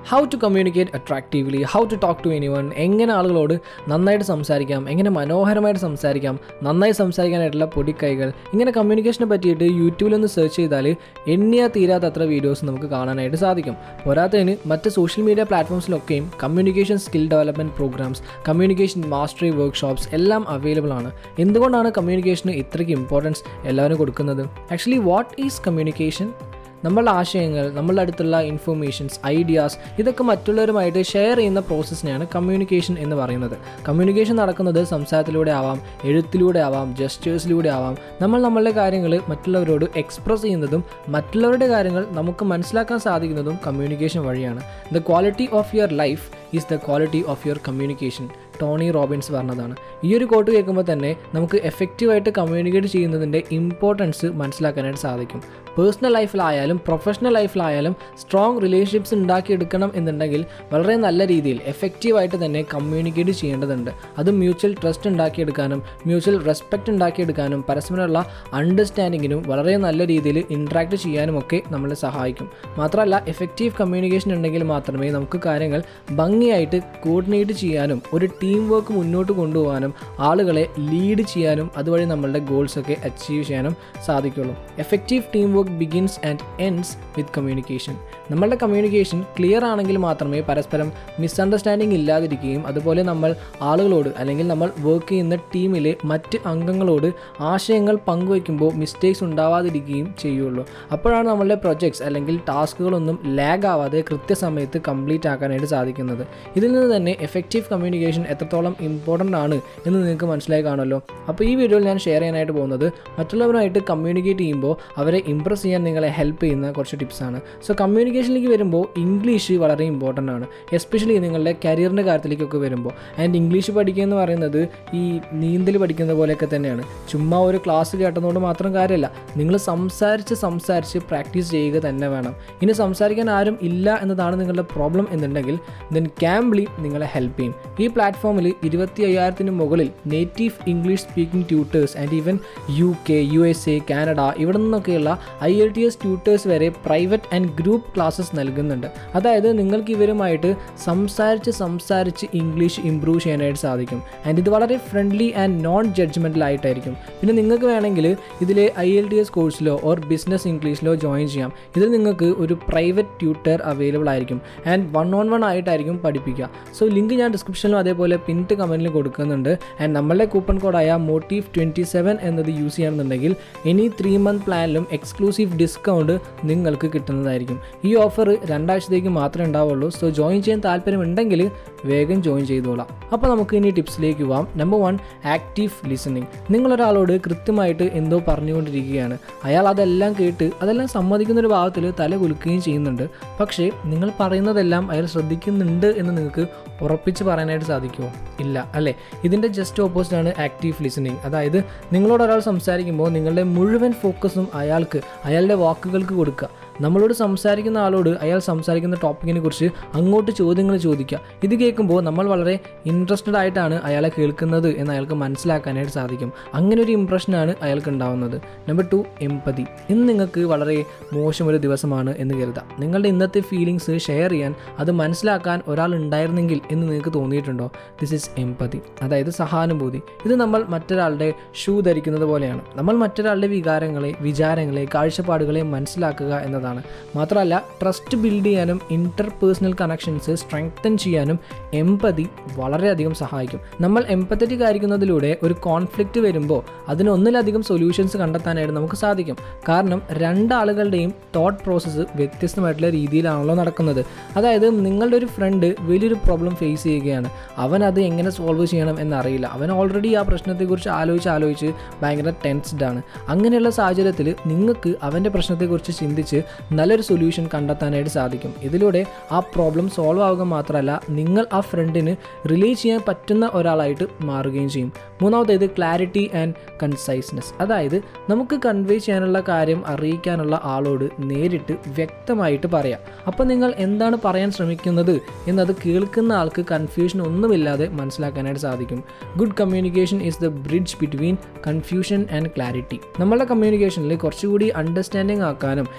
how to communicate attractively how to talk to anyone എങ്ങനെ ആളുകളോട് നന്നായിട്ട് സംസാരിക്കാം എങ്ങനെ മനോഹരമായിട്ട് സംസാരിക്കാം നന്നായി സംസാരിക്കാനായിട്ടുള്ള പൊടിക്കൈകൾ ഇങ്ങനെ കമ്മ്യൂണിക്കേഷനെ പറ്റിയിട്ട് യൂട്യൂബിലൊന്ന് സെർച്ച് ചെയ്താൽ എണ്ണിയാ തീരാത്തത്ര വീഡിയോസ് നമുക്ക് കാണാനായിട്ട് സാധിക്കും പോരാത്തതിന് മറ്റ് സോഷ്യൽ മീഡിയ പ്ലാറ്റ്ഫോംസിലൊക്കെയും communication skill development programs communication mastery workshops എല്ലാം അവൈലബിൾ ആണ് എന്തുകൊണ്ടാണ് കമ്മ്യൂണിക്കേഷന് ഇത്രയ്ക്ക് ഇമ്പോർട്ടൻസ് എല്ലാവരും കൊടുക്കുന്നത് ആക്ച്വലി വാട്ട് ഈസ് കമ്മ്യൂണിക്കേഷൻ നമ്മളുടെ ആശയങ്ങൾ നമ്മളുടെ അടുത്തുള്ള ഇൻഫർമേഷൻസ് ഐഡിയാസ് ഇതൊക്കെ മറ്റുള്ളവരുമായിട്ട് ഷെയർ ചെയ്യുന്ന പ്രോസസ്സിനെയാണ് കമ്മ്യൂണിക്കേഷൻ എന്ന് പറയുന്നത് കമ്മ്യൂണിക്കേഷൻ നടക്കുന്നത് സംസാരത്തിലൂടെ ആവാം എഴുത്തിലൂടെ ആവാം ജസ്റ്റേഴ്സിലൂടെ ആവാം നമ്മൾ നമ്മളുടെ കാര്യങ്ങൾ മറ്റുള്ളവരോട് എക്സ്പ്രസ് ചെയ്യുന്നതും മറ്റുള്ളവരുടെ കാര്യങ്ങൾ നമുക്ക് മനസ്സിലാക്കാൻ സാധിക്കുന്നതും കമ്മ്യൂണിക്കേഷൻ വഴിയാണ് the quality of your life is the quality of your communication Tony Robbins പറഞ്ഞതാണ് ഈ ഒരു കോട്ട് കേൾക്കുമ്പോൾ തന്നെ നമുക്ക് എഫക്റ്റീവായിട്ട് കമ്മ്യൂണിക്കേറ്റ് ചെയ്യുന്നതിൻ്റെ ഇമ്പോർട്ടൻസ് മനസ്സിലാക്കാനായിട്ട് സാധിക്കും പേഴ്സണൽ ലൈഫിലായാലും പ്രൊഫഷണൽ ലൈഫിലായാലും സ്ട്രോങ് റിലേഷൻഷിപ്സ് ഉണ്ടാക്കിയെടുക്കണം എന്നുണ്ടെങ്കിൽ വളരെ നല്ല രീതിയിൽ എഫക്റ്റീവായിട്ട് തന്നെ കമ്മ്യൂണിക്കേറ്റ് ചെയ്യേണ്ടതുണ്ട് അത് മ്യൂച്വൽ ട്രസ്റ്റ് ഉണ്ടാക്കിയെടുക്കാനും മ്യൂച്വൽ റെസ്പെക്റ്റ് ഉണ്ടാക്കിയെടുക്കാനും പരസ്പരമുള്ള അണ്ടർസ്റ്റാൻഡിങ്ങിനും വളരെ നല്ല രീതിയിൽ ഇൻട്രാക്ട് ചെയ്യാനും ഒക്കെ നമ്മളെ സഹായിക്കും മാത്രമല്ല എഫക്റ്റീവ് കമ്മ്യൂണിക്കേഷൻ ഉണ്ടെങ്കിൽ മാത്രമേ നമുക്ക് കാര്യങ്ങൾ ഭംഗിയായിട്ട് കോർഡിനേറ്റ് ചെയ്യാനും ഒരു ടീം വർക്ക് മുന്നോട്ട് കൊണ്ടുപോകാനും ആളുകളെ ലീഡ് ചെയ്യാനും അതുവഴി നമ്മളുടെ ഗോൾസ് ഒക്കെ അച്ചീവ് ചെയ്യാനും സാധിക്കുള്ളൂ effective team work begins and ends with communication നമ്മളുടെ കമ്മ്യൂണിക്കേഷൻ ക്ലിയർ ആണെങ്കിൽ മാത്രമേ പരസ്പരം മിസ്അണ്ടർസ്റ്റാൻഡിങ് ഇല്ലാതിരിക്കുകയും അതുപോലെ നമ്മൾ ആളുകളോട് അല്ലെങ്കിൽ നമ്മൾ വർക്ക് ചെയ്യുന്ന ടീമിലെ മറ്റ് അംഗങ്ങളോട് ആശയങ്ങൾ പങ്കുവയ്ക്കുമ്പോൾ മിസ്റ്റേക്സ് ഉണ്ടാവാതിരിക്കുകയും ചെയ്യുള്ളൂ അപ്പോഴാണ് നമ്മളുടെ പ്രൊജക്ട്സ് അല്ലെങ്കിൽ ടാസ്കുകളൊന്നും ലാഗ് ആവാതെ കൃത്യസമയത്ത് കംപ്ലീറ്റ് ആക്കാനായിട്ട് സാധിക്കുന്നത് ഇതിൽ നിന്ന് തന്നെ എഫക്റ്റീവ് കമ്മ്യൂണിക്കേഷൻ എത്രത്തോളം ഇമ്പോർട്ടൻ്റ് ആണ് എന്ന് നിങ്ങൾക്ക് മനസ്സിലായി കാണുമല്ലോ അപ്പോൾ ഈ വീഡിയോയിൽ ഞാൻ ഷെയർ ചെയ്യാനായിട്ട് പോകുന്നത് മറ്റുള്ളവരുമായിട്ട് കമ്മ്യൂണിക്കേറ്റ് ചെയ്യുമ്പോൾ അവരെ ഇമ്പ്രസ് ചെയ്യാൻ നിങ്ങളെ ഹെൽപ്പ് ചെയ്യുന്ന കുറച്ച് ടിപ്സാണ് സോ കമ്മ്യൂണിക്കേഷനിലേക്ക് വരുമ്പോൾ ഇംഗ്ലീഷ് വളരെ ഇമ്പോർട്ടൻ്റ് ആണ് എസ്പെഷ്യലി നിങ്ങളുടെ കരിയറിൻ്റെ കാര്യത്തിലേക്കൊക്കെ വരുമ്പോൾ ആൻഡ് ഇംഗ്ലീഷ് പഠിക്കുക എന്ന് പറയുന്നത് ഈ നീന്തൽ പഠിക്കുന്ന പോലെയൊക്കെ തന്നെയാണ് ചുമ്മാ ഒരു ക്ലാസ് കേട്ടതുകൊണ്ട് മാത്രം കാര്യമല്ല നിങ്ങൾ സംസാരിച്ച് സംസാരിച്ച് പ്രാക്ടീസ് ചെയ്യുക തന്നെ വേണം ഇനി സംസാരിക്കാൻ ആരും ഇല്ല എന്നതാണ് നിങ്ങളുടെ പ്രോബ്ലം എന്നുണ്ടെങ്കിൽ ദെൻ ക്യാംബ്ലി നിങ്ങളെ ഹെൽപ്പ് ചെയ്യും ഈ പ്ലാറ്റ്ഫോമിൽ ഇരുപത്തി അയ്യായിരത്തിന് മുകളിൽ native English speaking tutors and even U K U S A Canada ഇവിടെ നിന്നൊക്കെയുള്ള IELTS tutors വരെ പ്രൈവറ്റ് ആൻഡ് ഗ്രൂപ്പ് ക്ലാസ്സസ് നൽകുന്നുണ്ട് അതായത് നിങ്ങൾക്ക് ഇവരുമായിട്ട് സംസാരിച്ച് സംസാരിച്ച് ഇംഗ്ലീഷ് ഇമ്പ്രൂവ് ചെയ്യാനായിട്ട് സാധിക്കും ആൻഡ് ഇത് വളരെ ഫ്രണ്ട്ലി ആൻഡ് നോൺ ജഡ്ജ്മെൻ്റൽ ആയിട്ടായിരിക്കും പിന്നെ നിങ്ങൾക്ക് വേണമെങ്കിൽ ഇതിലെ ഐ എൽ ടി എസ് കോഴ്സിലോ ഓർ ബിസിനസ് ഇംഗ്ലീഷിലോ ജോയിൻ ചെയ്യാം ഇതിൽ നിങ്ങൾക്ക് ഒരു പ്രൈവറ്റ് ട്യൂട്ടർ അവൈലബിൾ ആയിരിക്കും ആൻഡ് വൺ ഓൺ വൺ ആയിട്ടായിരിക്കും പഠിപ്പിക്കുക സോ ലിങ്ക് ഞാൻ ഡിസ്ക്രിപ്ഷനിലും അതേപോലെ പിൻറ്റ് കമൻറ്റിൽ കൊടുക്കുന്നുണ്ട് ആൻഡ് നമ്മളുടെ കൂപ്പൺ കോഡായ മോട്ടീവ് ട്വൻറ്റി സെവൻ എന്നത് യൂസ് ചെയ്യുകയാണെന്നുണ്ടെങ്കിൽ ഇനി ത്രീ മന്ത് പ്ലാനിലും എക്സ്ക്ലൂസീവ് ഡിസ്കൗണ്ട് നിങ്ങൾക്ക് കിട്ടുന്നതായിരിക്കും ഈ ഓഫർ രണ്ടാഴ്ചത്തേക്ക് മാത്രമേ ഉണ്ടാവുള്ളൂ സോ ജോയിൻ ചെയ്യാൻ താല്പര്യമുണ്ടെങ്കിൽ വേഗം ജോയിൻ ചെയ്തോളാം അപ്പോൾ നമുക്ക് ഇനി ടിപ്സിലേക്ക് പോവാം നമ്പർ വൺ ആക്റ്റീവ് ലിസണിങ് നിങ്ങളൊരാളോട് കൃത്യമായിട്ട് എന്തോ പറഞ്ഞുകൊണ്ടിരിക്കുകയാണ് അയാൾ അതെല്ലാം കേട്ട് അതെല്ലാം സമ്മതിക്കുന്ന ഒരു ഭാഗത്തിൽ തല കുലുക്കുകയും ചെയ്യുന്നുണ്ട് പക്ഷേ നിങ്ങൾ പറയുന്നതെല്ലാം അയാൾ ശ്രദ്ധിക്കുന്നുണ്ട് എന്ന് നിങ്ങൾക്ക് ഉറപ്പിച്ച് പറയാനായിട്ട് സാധിക്കുമോ ഇല്ല അല്ലേ ഇതിൻ്റെ ജസ്റ്റ് ഓപ്പോസിറ്റ് ആണ് ആക്റ്റീവ് ലിസണിങ് അതായത് നിങ്ങളോട് ഒരാൾ സംസാരിക്കുമ്പോൾ നിങ്ങളുടെ മുഴുവൻ ഫോക്കസും അയാൾക്ക് അയാളുടെ വാക്കുകൾക്ക് കൊടുക്കുക നമ്മളോട് സംസാരിക്കുന്ന ആളോട് അയാൾ സംസാരിക്കുന്ന ടോപ്പിക്കിനെ കുറിച്ച് അങ്ങോട്ട് ചോദ്യങ്ങൾ ചോദിക്കുക ഇത് കേൾക്കുമ്പോൾ നമ്മൾ വളരെ ഇൻട്രസ്റ്റഡ് ആയിട്ടാണ് അയാളെ കേൾക്കുന്നത് എന്ന് അയാൾക്ക് മനസ്സിലാക്കാനായിട്ട് സാധിക്കും അങ്ങനെ ഒരു ഇമ്പ്രഷനാണ് അയാൾക്ക് ഉണ്ടാവുന്നത് നമ്പർ ടു എമ്പതി ഇന്ന് നിങ്ങൾക്ക് വളരെ മോശം ഒരു ദിവസമാണ് എന്ന് കരുതാം നിങ്ങളുടെ ഇന്നത്തെ ഫീലിങ്സ് ഷെയർ ചെയ്യാൻ അത് മനസ്സിലാക്കാൻ ഒരാൾ ഉണ്ടായിരുന്നെങ്കിൽ എന്ന് നിങ്ങൾക്ക് തോന്നിയിട്ടുണ്ടോ ദിസ് ഇസ് എമ്പതി അതായത് സഹാനുഭൂതി ഇത് നമ്മൾ മറ്റൊരാളുടെ ഷൂ ധരിക്കുന്നത് പോലെയാണ് നമ്മൾ മറ്റൊരാളുടെ വികാരങ്ങളെ വിചാരങ്ങളെ കാഴ്ചപ്പാടുകളെ മനസ്സിലാക്കുക എന്നതാണ് മാത്രമല്ല ട്രസ്റ്റ് ബിൽഡ് ചെയ്യാനും ഇന്റർ പേഴ്സണൽ കണക്ഷൻസ് സ്ട്രെങ്തൻ ചെയ്യാനും എമ്പതി വളരെയധികം സഹായിക്കും നമ്മൾ എമ്പത്തറ്റിക് ആയിരിക്കുന്നതിലൂടെ ഒരു കോൺഫ്ലിക്റ്റ് വരുമ്പോൾ അതിന് ഒന്നിലധികം സൊല്യൂഷൻസ് കണ്ടെത്താനായിട്ട് നമുക്ക് സാധിക്കും കാരണം രണ്ടാളുകളുടെയും തോട്ട് പ്രോസസ്സ് വ്യത്യസ്തമായിട്ടുള്ള രീതിയിലാണല്ലോ നടക്കുന്നത് അതായത് നിങ്ങളുടെ ഒരു ഫ്രണ്ട് വലിയൊരു പ്രോബ്ലം ഫേസ് ചെയ്യുകയാണ് അവൻ അത് എങ്ങനെ സോൾവ് ചെയ്യണം എന്നറിയില്ല അവൻ ഓൾറെഡി ആ പ്രശ്നത്തെക്കുറിച്ച് ആലോചിച്ച് ആലോചിച്ച് ഭയങ്കര ടെൻസ്ഡ് ആണ് അങ്ങനെയുള്ള സാഹചര്യത്തിൽ നിങ്ങൾക്ക് അവൻ്റെ പ്രശ്നത്തെക്കുറിച്ച് ചിന്തിച്ച് നല്ലൊരു സൊല്യൂഷൻ കണ്ടെത്താനായിട്ട് സാധിക്കും ഇതിലൂടെ ആ പ്രോബ്ലം സോൾവ് ആവുക മാത്രമല്ല നിങ്ങൾ ആ ഫ്രണ്ടിന് റിലേ ചെയ്യാൻ പറ്റുന്ന ഒരാളായിട്ട് മാറുകയും ചെയ്യും മൂന്നാമത്തേത് ക്ലാരിറ്റി ആൻഡ് കൺസൈസ്നെസ് അതായത് നമുക്ക് കൺവേ ചെയ്യാനുള്ള കാര്യം അറിയിക്കാനുള്ള ആളോട് നേരിട്ട് വ്യക്തമായിട്ട് പറയാം അപ്പോൾ നിങ്ങൾ എന്താണ് പറയാൻ ശ്രമിക്കുന്നത് എന്നത് കേൾക്കുന്ന ആൾക്ക് കൺഫ്യൂഷൻ ഒന്നുമില്ലാതെ മനസ്സിലാക്കാനായിട്ട് സാധിക്കും good communication is the bridge between confusion and clarity നമ്മളുടെ കമ്മ്യൂണിക്കേഷനിൽ കുറച്ചുകൂടി അണ്ടർസ്റ്റാൻഡിങ് ആക്കാനും എൻഗേജ്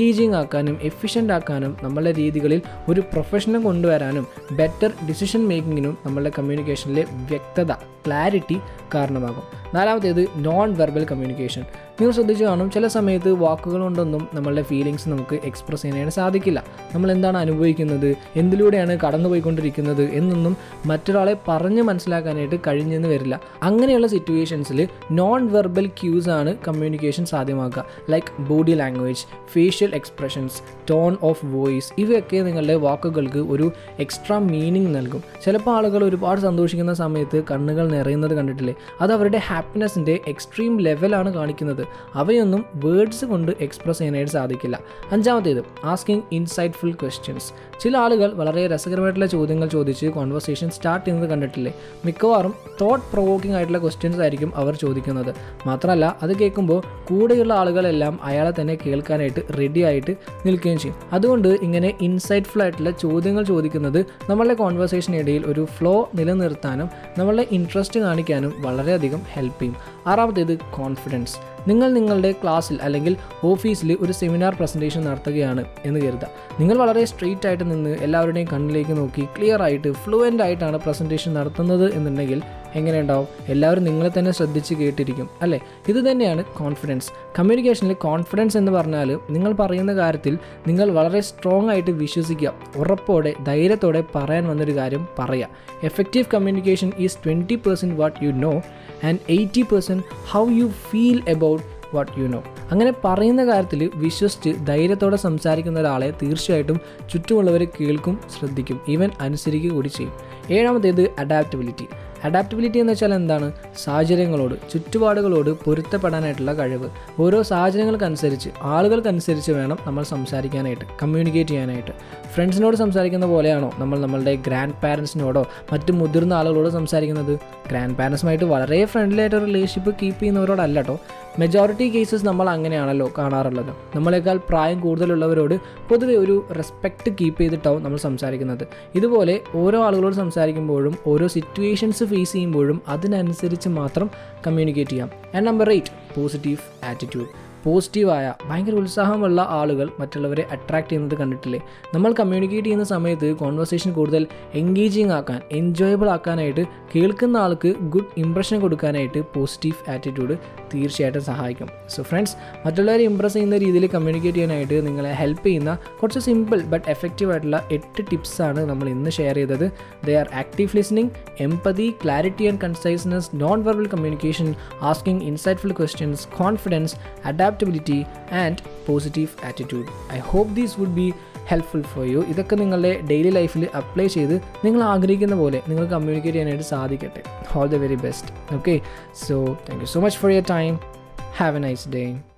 എൻഗേജിങ് ആക്കാനും എഫിഷ്യൻ്റ് ആക്കാനും നമ്മളുടെ രീതികളിൽ ഒരു പ്രൊഫഷനെ കൊണ്ടുവരാനും ബെറ്റർ ഡിസിഷൻ മേക്കിങ്ങിനും നമ്മളുടെ കമ്മ്യൂണിക്കേഷനിലെ വ്യക്തത ക്ലാരിറ്റി കാരണമാകും നാലാമത്തേത് നോൺ വെർബൽ കമ്മ്യൂണിക്കേഷൻ നിങ്ങൾ ശ്രദ്ധിച്ചു കാണും ചില സമയത്ത് വാക്കുകൾ കൊണ്ടൊന്നും നമ്മളുടെ ഫീലിങ്സ് നമുക്ക് എക്സ്പ്രസ് ചെയ്യാനായിട്ട് സാധിക്കില്ല നമ്മൾ എന്താണ് അനുഭവിക്കുന്നത് എന്തിലൂടെയാണ് കടന്നുപോയിക്കൊണ്ടിരിക്കുന്നത് എന്നൊന്നും മറ്റൊരാളെ പറഞ്ഞ് മനസ്സിലാക്കാനായിട്ട് കഴിഞ്ഞെന്ന് വരില്ല അങ്ങനെയുള്ള സിറ്റുവേഷൻസിൽ നോൺ വെർബൽ ക്യൂസ് ആണ് കമ്മ്യൂണിക്കേഷൻ സാധ്യമാക്കുക like body language facial expressions tone of voice ഇവയൊക്കെ നിങ്ങളുടെ വാക്കുകൾക്ക് ഒരു എക്സ്ട്രാ മീനിങ് നൽകും ചിലപ്പോൾ ആളുകൾ ഒരുപാട് സന്തോഷിക്കുന്ന സമയത്ത് കണ്ണുകൾ നിറയുന്നത് കണ്ടിട്ടില്ലേ അത് അവരുടെ ഹാപ്പിനെസ്സിൻ്റെ എക്സ്ട്രീം ലെവലാണ് കാണിക്കുന്നത് അവയൊന്നും വേർഡ്സ് കൊണ്ട് എക്സ്പ്രസ് ചെയ്യാനായിട്ട് സാധിക്കില്ല അഞ്ചാമത്തേത് ആസ്കിങ് ഇൻസൈറ്റ്ഫുൾ ക്വസ്റ്റ്യൻസ് ചില ആളുകൾ വളരെ രസകരമായിട്ടുള്ള ചോദ്യങ്ങൾ ചോദിച്ച് കോൺവെർസേഷൻ സ്റ്റാർട്ട് ചെയ്യുന്നത് കണ്ടിട്ടില്ലേ മിക്കവാറും തോട്ട് പ്രൊവോക്കിംഗ് ആയിട്ടുള്ള ക്വസ്റ്റ്യൻസ് ആയിരിക്കും അവർ ചോദിക്കുന്നത് മാത്രമല്ല അത് കേൾക്കുമ്പോൾ കൂടെയുള്ള ആളുകളെല്ലാം അയാളെ തന്നെ കേൾക്കാനായിട്ട് റെഡി ആയിട്ട് നിൽക്കുകയും ചെയ്യും അതുകൊണ്ട് ഇങ്ങനെ ഇൻസൈറ്റ്ഫുൾ ആയിട്ടുള്ള ചോദ്യങ്ങൾ ചോദിക്കുന്നത് നമ്മളുടെ കോൺവെർസേഷനിടയിൽ ഒരു ഫ്ലോ നിലനിർത്താനും നമ്മളുടെ ഇൻട്രസ്റ്റ് കാണിക്കാനും വളരെയധികം ഹെൽപ്പ് ചെയ്യും ആറാമത്തേത് കോൺഫിഡൻസ് നിങ്ങൾ നിങ്ങളുടെ ക്ലാസ്സിൽ അല്ലെങ്കിൽ ഓഫീസിൽ ഒരു സെമിനാർ പ്രസൻറ്റേഷൻ നടത്തുകയാണ് എന്ന് കരുതുക നിങ്ങൾ വളരെ സ്ട്രെയിറ്റ് ആയിട്ട് നിന്ന് എല്ലാവരുടെയും കണ്ണിലേക്ക് നോക്കി ക്ലിയർ ആയിട്ട് ഫ്ലുവൻ്റ് ആയിട്ടാണ് പ്രസൻറ്റേഷൻ നടത്തുന്നത് എന്നുണ്ടെങ്കിൽ എങ്ങനെ ഉണ്ടാവും എല്ലാവരും നിങ്ങളെ തന്നെ ശ്രദ്ധിച്ച് കേട്ടിരിക്കും അല്ലേ ഇത് തന്നെയാണ് കോൺഫിഡൻസ് കമ്മ്യൂണിക്കേഷനിൽ കോൺഫിഡൻസ് എന്ന് പറഞ്ഞാൽ നിങ്ങൾ പറയുന്ന കാര്യത്തിൽ നിങ്ങൾ വളരെ സ്ട്രോങ് ആയിട്ട് വിശ്വസിക്കുക ഉറപ്പോടെ ധൈര്യത്തോടെ പറയാൻ വന്നൊരു കാര്യം പറയുക effective communication is twenty percent what you know and eighty percent how you feel about what you know അങ്ങനെ പറയുന്ന കാര്യത്തിൽ വിശ്വസിച്ച് ധൈര്യത്തോടെ സംസാരിക്കുന്ന ഒരാളെ തീർച്ചയായിട്ടും ചുറ്റുമുള്ളവർ കേൾക്കും ശ്രദ്ധിക്കും ഈവൻ അനുസരിക്കുക കൂടി ചെയ്യും ഏഴാമത്തേത് അഡാപ്റ്റബിലിറ്റി അഡാപ്റ്റബിലിറ്റി എന്ന് വെച്ചാൽ എന്താണ് സാഹചര്യങ്ങളോട് ചുറ്റുപാടുകളോട് പൊരുത്തപ്പെടാനായിട്ടുള്ള കഴിവ് ഓരോ സാഹചര്യങ്ങൾക്കനുസരിച്ച് ആളുകൾക്കനുസരിച്ച് വേണം നമ്മൾ സംസാരിക്കാനായിട്ട് കമ്മ്യൂണിക്കേറ്റ് ചെയ്യാനായിട്ട് ഫ്രണ്ട്സിനോട് സംസാരിക്കുന്ന പോലെയാണോ നമ്മൾ നമ്മളുടെ ഗ്രാൻഡ് പാരൻസിനോടോ മറ്റു മുതിർന്ന ആളുകളോട് സംസാരിക്കുന്നത് ഗ്രാൻഡ് പാരൻസുമായിട്ട് വളരെ ഫ്രണ്ട്ലി ആയിട്ട് റിലേഷൻഷിപ്പ് കീപ്പ് ചെയ്യുന്നവരോടല്ല കേട്ടോ മെജോറിറ്റി കേസസ് നമ്മൾ അങ്ങനെയാണല്ലോ കാണാറുള്ളത് നമ്മളെക്കാൾ പ്രായം കൂടുതലുള്ളവരോട് പൊതുവെ ഒരു റെസ്പെക്റ്റ് കീപ്പ് ചെയ്തിട്ടാവും നമ്മൾ സംസാരിക്കുന്നത് ഇതുപോലെ ഓരോ ആളുകളോട് സംസാരിക്കുമ്പോഴും ഓരോ സിറ്റുവേഷൻസ് ഫേസ് ചെയ്യുമ്പോഴും അതിനനുസരിച്ച് മാത്രം കമ്മ്യൂണിക്കേറ്റ് ചെയ്യാം and number eight positive attitude പോസിറ്റീവായ ഭയങ്കര ഉത്സാഹമുള്ള ആളുകൾ മറ്റുള്ളവരെ അട്രാക്ട് ചെയ്യുന്നത് കണ്ടിട്ടില്ലേ നമ്മൾ കമ്മ്യൂണിക്കേറ്റ് ചെയ്യുന്ന സമയത്ത് കോൺവെർസേഷൻ കൂടുതൽ എൻഗേജിങ് ആക്കാൻ എൻജോയബിൾ ആക്കാനായിട്ട് കേൾക്കുന്ന ആൾക്ക് ഗുഡ് ഇമ്പ്രഷൻ കൊടുക്കാനായിട്ട് പോസിറ്റീവ് ആറ്റിറ്റ്യൂഡ് തീർച്ചയായിട്ടും സഹായിക്കും സോ ഫ്രണ്ട്സ് മറ്റുള്ളവരെ ഇമ്പ്രസ് ചെയ്യുന്ന രീതിയിൽ കമ്മ്യൂണിക്കേറ്റ് ചെയ്യാനായിട്ട് നിങ്ങളെ ഹെൽപ്പ് ചെയ്യുന്ന കുറച്ച് സിമ്പിൾ ബട്ട് എഫക്റ്റീവ് ആയിട്ടുള്ള എട്ട് ടിപ്സാണ് നമ്മൾ ഇന്ന് ഷെയർ ചെയ്തത് they are active listening empathy clarity and conciseness non verbal communication asking insightful questions confidence adaptability and positive attitude I hope these would be helpful for you ഇതൊക്കെ നിങ്ങളുടെ daily ലൈഫിൽ apply ചെയ്ത് നിങ്ങൾ ആഗ്രഹിക്കുന്ന പോലെ നിങ്ങൾ കമ്മ്യൂണിക്കേറ്റ് ചെയ്യാനായിട്ട് സാധിക്കട്ടെ all the very best okay so thank you so much for your time have a nice day